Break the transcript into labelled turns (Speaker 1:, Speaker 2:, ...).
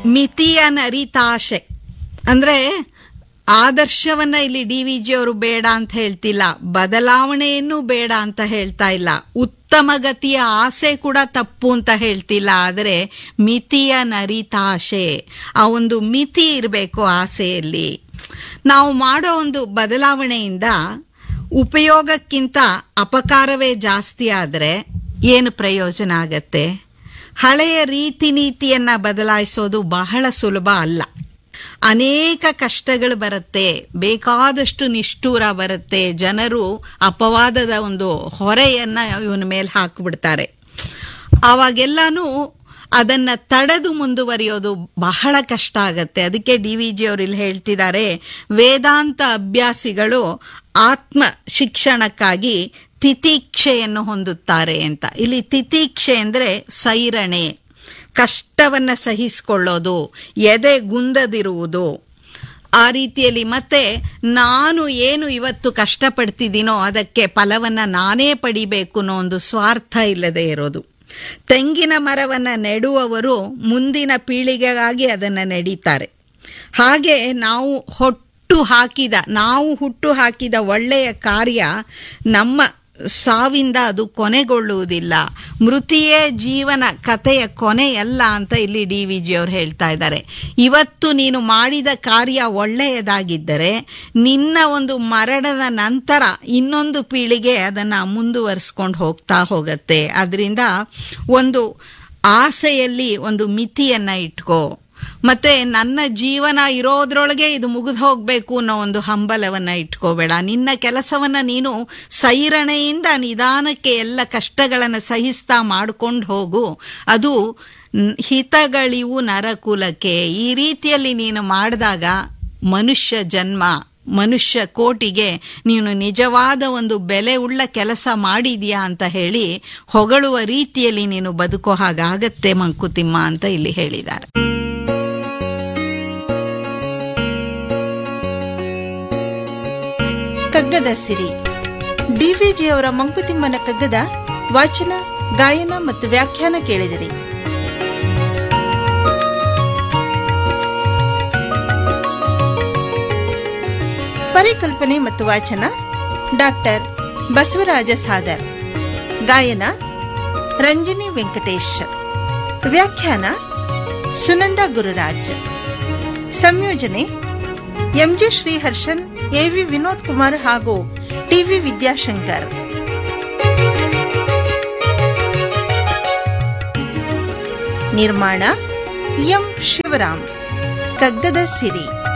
Speaker 1: ಮಿತಿಯ ನರಿತಾಶೆ ಅಂದ್ರೆ ಆದರ್ಶವನ್ನ ಇಲ್ಲಿ ಡಿ ವಿ ಜಿ ಅವರು ಬೇಡ ಅಂತ ಹೇಳ್ತಿಲ್ಲ ಬದಲಾವಣೆಯನ್ನು ಬೇಡ ಅಂತ ಹೇಳ್ತಾ ಇಲ್ಲ ಉತ್ತಮ ಗತಿಯ ಆಸೆ ಕೂಡ ತಪ್ಪು ಅಂತ ಹೇಳ್ತಿಲ್ಲ ಆದರೆ ಮಿತಿಯ ನರಿತಾಶೆ ಆ ಒಂದು ಮಿತಿ ಇರಬೇಕು ಆಸೆಯಲ್ಲಿ ನಾವು ಮಾಡೋ ಒಂದು ಬದಲಾವಣೆಯಿಂದ ಉಪಯೋಗಕ್ಕಿಂತ ಅಪಕಾರವೇ ಜಾಸ್ತಿ ಆದರೆ ಏನು ಪ್ರಯೋಜನ ಆಗತ್ತೆ ಹಳೆಯ ರೀತಿ ನೀತಿಯನ್ನ ಬದಲಾಯಿಸೋದು ಬಹಳ ಸುಲಭ ಅಲ್ಲ ಅನೇಕ ಕಷ್ಟಗಳು ಬರುತ್ತೆ ಬೇಕಾದಷ್ಟು ನಿಷ್ಠೂರ ಬರುತ್ತೆ ಜನರು ಅಪವಾದದ ಒಂದು ಹೊರೆಯನ್ನ ಇವನ ಮೇಲೆ ಹಾಕಿಬಿಡ್ತಾರೆ ಆವಾಗೆಲ್ಲಾನು ಅದನ್ನ ತಡೆದು ಮುಂದುವರಿಯೋದು ಬಹಳ ಕಷ್ಟ ಆಗತ್ತೆ ಅದಕ್ಕೆ ಡಿ ವಿ ಜಿ ಅವರು ಇಲ್ಲಿ ಹೇಳ್ತಿದ್ದಾರೆ ವೇದಾಂತ ಅಭ್ಯಾಸಿಗಳು ಆತ್ಮ ಶಿಕ್ಷಣಕ್ಕಾಗಿ ತಿತೀಕ್ಷೆಯನ್ನು ಹೊಂದುತ್ತಾರೆ ಅಂತ ಇಲ್ಲಿ ತಿತೀಕ್ಷೆ ಅಂದ್ರೆ ಸೈರಣೆ ಕಷ್ಟವನ್ನ ಸಹಿಸಿಕೊಳ್ಳೋದು ಎದೆ ಗುಂದದಿರುವುದು ಆ ರೀತಿಯಲ್ಲಿ ಮತ್ತೆ ನಾನು ಏನು ಇವತ್ತು ಕಷ್ಟಪಡ್ತಿದ್ದೀನೋ ಅದಕ್ಕೆ ಫಲವನ್ನ ನಾನೇ ಪಡಿಬೇಕು ಅನ್ನೋ ಒಂದು ಸ್ವಾರ್ಥ ಇಲ್ಲದೆ ಇರೋದು ತೆಂಗಿನ ಮರವನ್ನ ನೆಡುವವರು ಮುಂದಿನ ಪೀಳಿಗೆಗಾಗಿ ಅದನ್ನ ನೆಡೀತಾರೆ ಹಾಗೆ ನಾವು ಹೊಟ್ಟು ಹಾಕಿದ ನಾವು ಹುಟ್ಟು ಹಾಕಿದ ಒಳ್ಳೆಯ ಕಾರ್ಯ ನಮ್ಮ ಸಾವಿಂದ ಅದು ಕೊನೆಗೊಳ್ಳುವುದಿಲ್ಲ ಮೃತಿಯೇ ಜೀವನ ಕಥೆಯ ಕೊನೆಯಲ್ಲ ಅಂತ ಇಲ್ಲಿ ಡಿ ವಿ ಜಿ ಅವರು ಹೇಳ್ತಾ ಇದ್ದಾರೆ ಇವತ್ತು ನೀನು ಮಾಡಿದ ಕಾರ್ಯ ಒಳ್ಳೆಯದಾಗಿದ್ದರೆ ನಿನ್ನ ಒಂದು ಮರಣದ ನಂತರ ಇನ್ನೊಂದು ಪೀಳಿಗೆ ಅದನ್ನ ಮುಂದುವರಿಸ್ಕೊಂಡು ಹೋಗ್ತಾ ಹೋಗತ್ತೆ ಅದರಿಂದ ಒಂದು ಆಸೆಯಲ್ಲಿ ಒಂದು ಮಿತಿಯನ್ನ ಇಟ್ಕೋ ಮತ್ತೆ ನನ್ನ ಜೀವನ ಇರೋದ್ರೊಳಗೆ ಇದು ಮುಗಿದು ಹೋಗ್ಬೇಕು ಅನ್ನೋ ಒಂದು ಹಂಬಲವನ್ನ ಇಟ್ಕೋಬೇಡ ನಿನ್ನ ಕೆಲಸವನ್ನ ನೀನು ಸೈರಣೆಯಿಂದ ನಿಧಾನಕ್ಕೆ ಎಲ್ಲ ಕಷ್ಟಗಳನ್ನು ಸಹಿಸ್ತಾ ಮಾಡ್ಕೊಂಡು ಹೋಗು ಅದು ಹಿತಗಳಿವು ನರಕುಲಕ್ಕೆ ಈ ರೀತಿಯಲ್ಲಿ ನೀನು ಮಾಡಿದಾಗ ಮನುಷ್ಯ ಜನ್ಮ ಮನುಷ್ಯ ಕೋಟಿಗೆ ನೀನು ನಿಜವಾದ ಒಂದು ಬೆಲೆ ಉಳ್ಳ ಕೆಲಸ ಮಾಡಿದ್ಯಾ ಅಂತ ಹೇಳಿ ಹೊಗಳುವ ರೀತಿಯಲ್ಲಿ ನೀನು ಬದುಕೋ ಹಾಗಾಗತ್ತೆ ಮಂಕುತಿಮ್ಮ ಅಂತ ಇಲ್ಲಿ ಹೇಳಿದ್ದಾರೆ
Speaker 2: ಕಗ್ಗದ ಸಿರಿ ಡಿವಿಜಿಯವರ ಮಂಕುತಿಮ್ಮನ ಕಗ್ಗದ ವಾಚನ ಗಾಯನ ಮತ್ತು ವ್ಯಾಖ್ಯಾನ ಕೇಳಿದಿರಿ ಪರಿಕಲ್ಪನೆ ಮತ್ತು ವಾಚನ ಡಾಕ್ಟರ್ ಬಸವರಾಜ ಸಾದರ್ ಗಾಯನ ರಂಜನಿ ವೆಂಕಟೇಶ್ ವ್ಯಾಖ್ಯಾನ ಸುನಂದ ಗುರುರಾಜ್ ಸಂಯೋಜನೆ ಎಂಜಿ ಶ್ರೀಹರ್ಷನ್ ಎವಿ ವಿನೋದ್ ಕುಮಾರ್ ಹಾಗೂ ಟಿವಿ ವಿದ್ಯಾಶಂಕರ್ ನಿರ್ಮಾಣ ಎಂ ಶಿವರಾಮ್ ಕಗ್ಗದ ಸಿರಿ